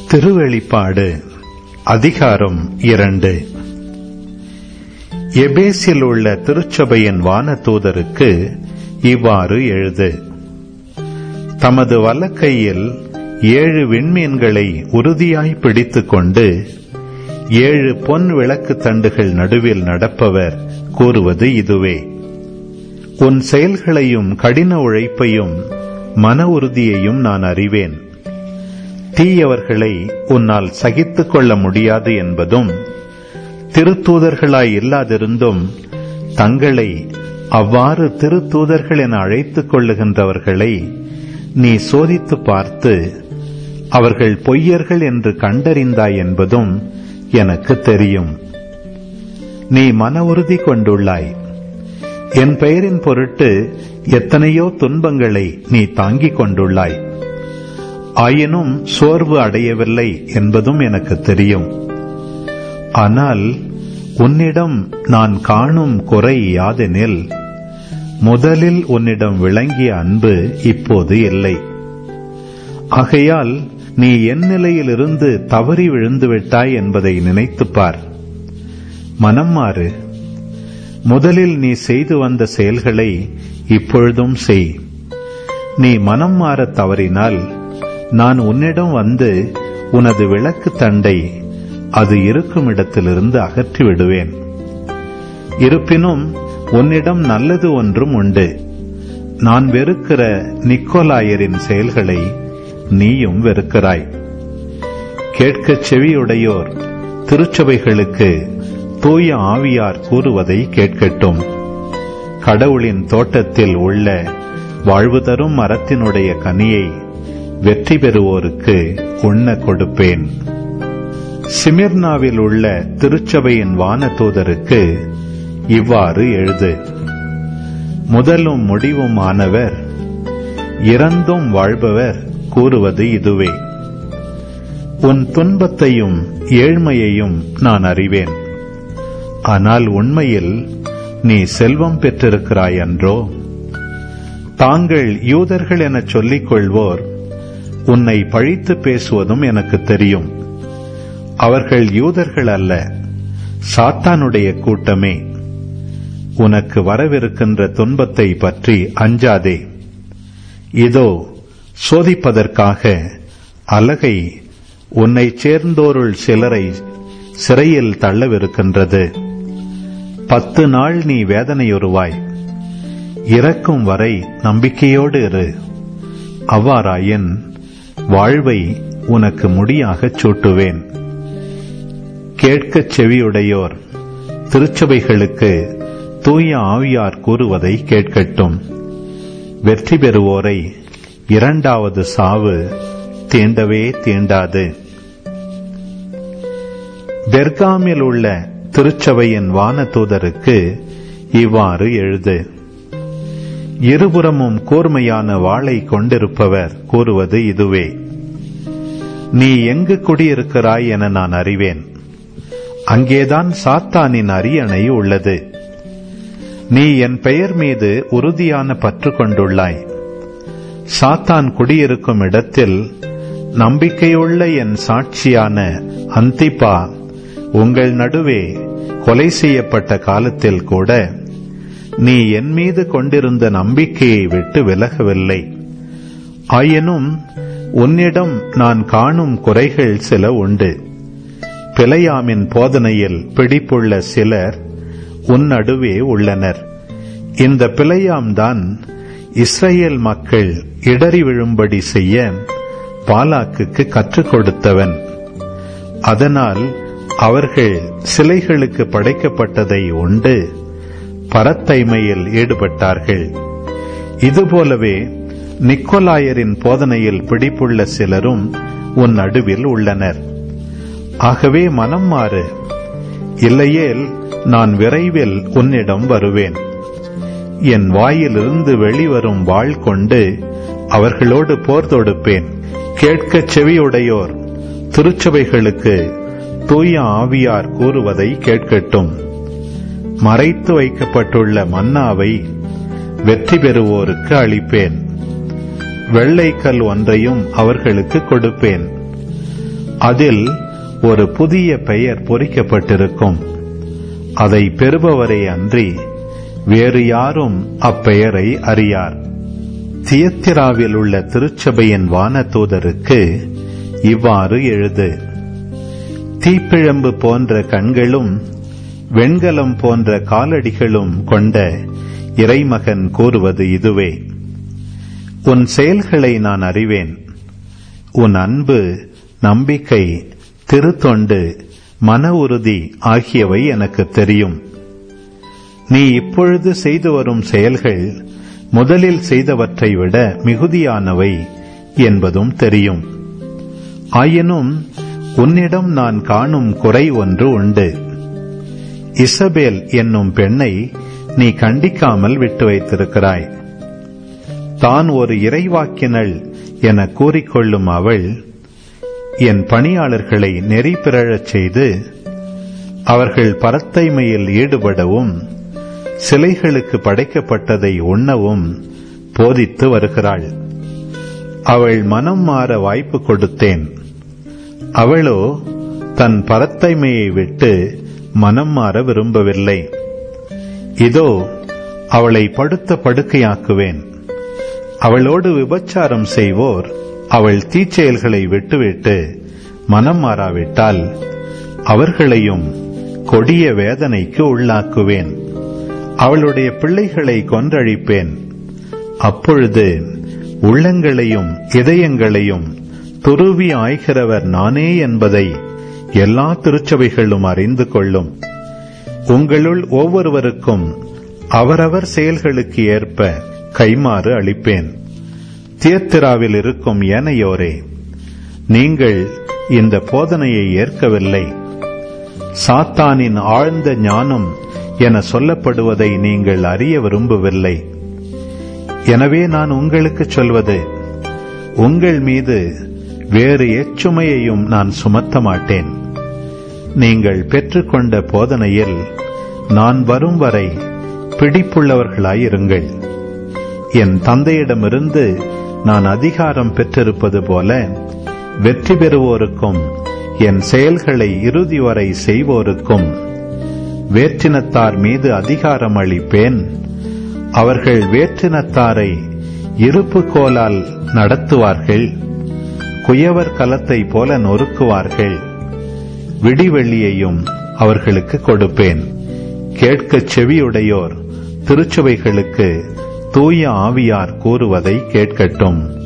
திருவெளிப்பாடு அதிகாரம் இரண்டு எபேசில் உள்ள திருச்சபையின் வானதூதருக்கு இவ்வாறு எழுது தமது வலக்கையில் ஏழு விண்மீன்களை உறுதியாய் பிடித்துக் கொண்டு ஏழு பொன் விளக்கு தண்டுகள் நடுவில் நடப்பவர் கூறுவது இதுவே உன் செயல்களையும் கடின உழைப்பையும் மன உறுதியையும் நான் அறிவேன் தீயவர்களை உன்னால் சகித்துக் கொள்ள முடியாது என்பதும் திருத்தூதர்களாய் இல்லாதிருந்தும் தங்களை அவ்வாறு திருத்தூதர்கள் என அழைத்துக் கொள்ளுகின்றவர்களை நீ சோதித்து பார்த்து அவர்கள் பொய்யர்கள் என்று கண்டறிந்தாய் என்பதும் எனக்கு தெரியும் நீ மன உறுதி கொண்டுள்ளாய் என் பெயரின் பொருட்டு எத்தனையோ துன்பங்களை நீ தாங்கிக் கொண்டுள்ளாய் ஆயினும் சோர்வு அடையவில்லை என்பதும் எனக்கு தெரியும் ஆனால் உன்னிடம் நான் காணும் குறை யாதெனில் முதலில் உன்னிடம் விளங்கிய அன்பு இப்போது இல்லை ஆகையால் நீ என் நிலையிலிருந்து தவறி விழுந்து விட்டாய் என்பதை நினைத்துப் பார் மனம் மாறு முதலில் நீ செய்து வந்த செயல்களை இப்பொழுதும் செய் நீ மனம் மாறத் தவறினால் நான் உன்னிடம் வந்து உனது விளக்கு தண்டை அது இருக்கும் இடத்திலிருந்து அகற்றி விடுவேன் இருப்பினும் உன்னிடம் நல்லது ஒன்றும் உண்டு நான் வெறுக்கிற நிக்கோலாயரின் செயல்களை நீயும் வெறுக்கிறாய் கேட்கச் செவியுடையோர் திருச்சபைகளுக்கு தூய ஆவியார் கூறுவதை கேட்கட்டும் கடவுளின் தோட்டத்தில் உள்ள வாழ்வு தரும் மரத்தினுடைய கனியை வெற்றி பெறுவோருக்கு உண்ண கொடுப்பேன் சிமிர்னாவில் உள்ள திருச்சபையின் வானதூதருக்கு இவ்வாறு எழுது முதலும் முடிவும் ஆனவர் இறந்தும் வாழ்பவர் கூறுவது இதுவே உன் துன்பத்தையும் ஏழ்மையையும் நான் அறிவேன் ஆனால் உண்மையில் நீ செல்வம் பெற்றிருக்கிறாய் அன்றோ தாங்கள் யூதர்கள் எனச் சொல்லிக் கொள்வோர் உன்னை பழித்து பேசுவதும் எனக்கு தெரியும் அவர்கள் யூதர்கள் அல்ல சாத்தானுடைய கூட்டமே உனக்கு வரவிருக்கின்ற துன்பத்தை பற்றி அஞ்சாதே இதோ சோதிப்பதற்காக அலகை உன்னை சேர்ந்தோருள் சிலரை சிறையில் தள்ளவிருக்கின்றது பத்து நாள் நீ வேதனையுறுவாய் இறக்கும் வரை நம்பிக்கையோடு இரு அவ்வாறாயின் வாழ்வை உனக்கு முடியாகச் சூட்டுவேன் கேட்கச் செவியுடையோர் திருச்சபைகளுக்கு தூய ஆவியார் கூறுவதை கேட்கட்டும் வெற்றி பெறுவோரை இரண்டாவது சாவு தீண்டவே தீண்டாது பெர்காமில் உள்ள திருச்சபையின் வானதூதருக்கு இவ்வாறு எழுது இருபுறமும் கூர்மையான வாளை கொண்டிருப்பவர் கூறுவது இதுவே நீ எங்கு குடியிருக்கிறாய் என நான் அறிவேன் அங்கேதான் சாத்தானின் அரியணை உள்ளது நீ என் பெயர் மீது உறுதியான பற்று கொண்டுள்ளாய் சாத்தான் குடியிருக்கும் இடத்தில் நம்பிக்கையுள்ள என் சாட்சியான அந்திப்பா உங்கள் நடுவே கொலை செய்யப்பட்ட காலத்தில் கூட நீ என் மீது கொண்டிருந்த நம்பிக்கையை விட்டு விலகவில்லை ஆயினும் உன்னிடம் நான் காணும் குறைகள் சில உண்டு பிழையாமின் போதனையில் பிடிப்புள்ள சிலர் உன் நடுவே உள்ளனர் இந்த பிழையாம்தான் இஸ்ரேல் மக்கள் இடறி விழும்படி செய்ய பாலாக்குக்கு கற்றுக் கொடுத்தவன் அதனால் அவர்கள் சிலைகளுக்கு படைக்கப்பட்டதை உண்டு பரத்தைமையில் ஈடுபட்டார்கள் இதுபோலவே நிக்கோலாயரின் போதனையில் பிடிப்புள்ள சிலரும் உன் நடுவில் உள்ளனர் ஆகவே மனம் மாறு இல்லையேல் நான் விரைவில் உன்னிடம் வருவேன் என் வாயிலிருந்து வெளிவரும் வாழ் கொண்டு அவர்களோடு போர் தொடுப்பேன் கேட்கச் செவியுடையோர் திருச்சபைகளுக்கு தூய ஆவியார் கூறுவதை கேட்கட்டும் மறைத்து வைக்கப்பட்டுள்ள மன்னாவை வெற்றி பெறுவோருக்கு அளிப்பேன் வெள்ளைக்கல் ஒன்றையும் அவர்களுக்கு கொடுப்பேன் அதில் ஒரு புதிய பெயர் பொறிக்கப்பட்டிருக்கும் அதை பெறுபவரே அன்றி வேறு யாரும் அப்பெயரை அறியார் தியத்திராவில் உள்ள திருச்சபையின் வானதூதருக்கு இவ்வாறு எழுது தீப்பிழம்பு போன்ற கண்களும் வெண்கலம் போன்ற காலடிகளும் கொண்ட இறைமகன் கூறுவது இதுவே உன் செயல்களை நான் அறிவேன் உன் அன்பு நம்பிக்கை திருத்தொண்டு மன உறுதி ஆகியவை எனக்கு தெரியும் நீ இப்பொழுது செய்து வரும் செயல்கள் முதலில் செய்தவற்றை விட மிகுதியானவை என்பதும் தெரியும் ஆயினும் உன்னிடம் நான் காணும் குறை ஒன்று உண்டு இசபேல் என்னும் பெண்ணை நீ கண்டிக்காமல் விட்டு வைத்திருக்கிறாய் தான் ஒரு இறைவாக்கினள் என கூறிக்கொள்ளும் அவள் என் பணியாளர்களை நெறி பிறழச் செய்து அவர்கள் பரத்தைமையில் ஈடுபடவும் சிலைகளுக்கு படைக்கப்பட்டதை உண்ணவும் போதித்து வருகிறாள் அவள் மனம் மாற வாய்ப்பு கொடுத்தேன் அவளோ தன் பரத்தைமையை விட்டு மனம் மாற விரும்பவில்லை இதோ அவளை படுத்த படுக்கையாக்குவேன் அவளோடு விபச்சாரம் செய்வோர் அவள் தீச்செயல்களை விட்டுவிட்டு மனம் மாறாவிட்டால் அவர்களையும் கொடிய வேதனைக்கு உள்ளாக்குவேன் அவளுடைய பிள்ளைகளை கொன்றழிப்பேன் அப்பொழுது உள்ளங்களையும் இதயங்களையும் துருவி ஆய்கிறவர் நானே என்பதை எல்லா திருச்சபைகளும் அறிந்து கொள்ளும் உங்களுள் ஒவ்வொருவருக்கும் அவரவர் செயல்களுக்கு ஏற்ப கைமாறு அளிப்பேன் தியத்திராவில் இருக்கும் ஏனையோரே நீங்கள் இந்த போதனையை ஏற்கவில்லை சாத்தானின் ஆழ்ந்த ஞானம் என சொல்லப்படுவதை நீங்கள் அறிய விரும்பவில்லை எனவே நான் உங்களுக்கு சொல்வது உங்கள் மீது வேறு எச்சுமையையும் நான் சுமத்த மாட்டேன் நீங்கள் பெற்றுக்கொண்ட போதனையில் நான் வரும் வரை பிடிப்புள்ளவர்களாயிருங்கள் என் தந்தையிடமிருந்து நான் அதிகாரம் பெற்றிருப்பது போல வெற்றி பெறுவோருக்கும் என் செயல்களை இறுதி வரை செய்வோருக்கும் வேற்றினத்தார் மீது அதிகாரம் அளிப்பேன் அவர்கள் வேற்றினத்தாரை இருப்பு கோலால் நடத்துவார்கள் குயவர் கலத்தை போல நொறுக்குவார்கள் விடிவெள்ளியையும் அவர்களுக்கு கொடுப்பேன் கேட்கச் செவியுடையோர் திருச்சபைகளுக்கு தூய ஆவியார் கூறுவதை கேட்கட்டும்